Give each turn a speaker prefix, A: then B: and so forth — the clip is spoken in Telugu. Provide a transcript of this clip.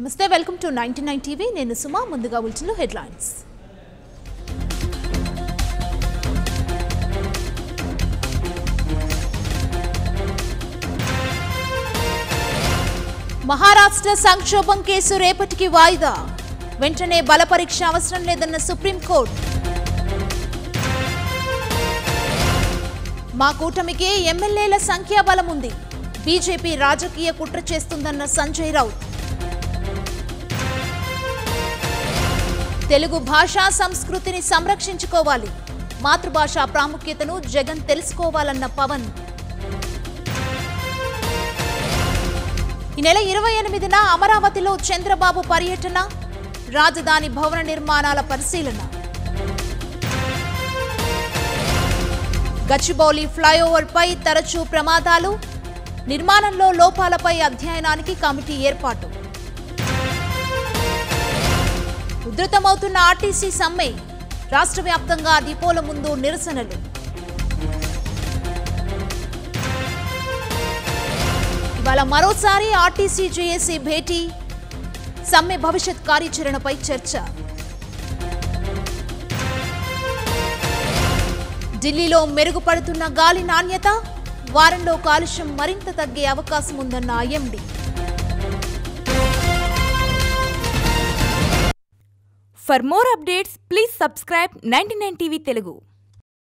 A: నమస్తే welcome to ninety nine TV నేను సుమా ముందుగా బులెటిన్లో హెడ్లైన్స్ మహారాష్ట్ర సంక్షోభం కేసు రేపటికి వాయిదా వెంటనే బల పరీక్ష అవసరం లేదన్న సుప్రీంకోర్టు మా కూటమికి ఎమ్మెల్యేల సంఖ్యాబలం ఉంది బీజేపీ రాజకీయ కుట్ర చేస్తుందన్న సంజయ్ రౌత్ తెలుగు భాషా సంస్కృతిని సంరక్షించుకోవాలి మాతృభాష ప్రాముఖ్యతను జగన్ తెలుసుకోవాలన్న పవన్ ఈ నెల ఇరవై ఎనిమిదిన అమరావతిలో చంద్రబాబు పర్యటన రాజధాని భవన నిర్మాణాల పరిశీలన గచ్చిబౌలి ఫ్లైఓవర్ పై తరచూ ప్రమాదాలు నిర్మాణంలో లోపాలపై అధ్యయనానికి కమిటీ ఏర్పాటు ఉధృతమవుతున్న ఆర్టీసీ సమ్మె రాష్ట్ర వ్యాప్తంగా డిపోల ముందు నిరసనలు ఇవాళ మరోసారి ఆర్టీసీ జేఏసీ భేటీ సమ్మె భవిష్యత్ కార్యాచరణపై చర్చ ఢిల్లీలో మెరుగుపడుతున్న గాలి నాణ్యత వారంలో కాలుష్యం మరింత తగ్గే అవకాశం ఉందన్న IMD
B: For more updates, please subscribe 99 TV Telugu.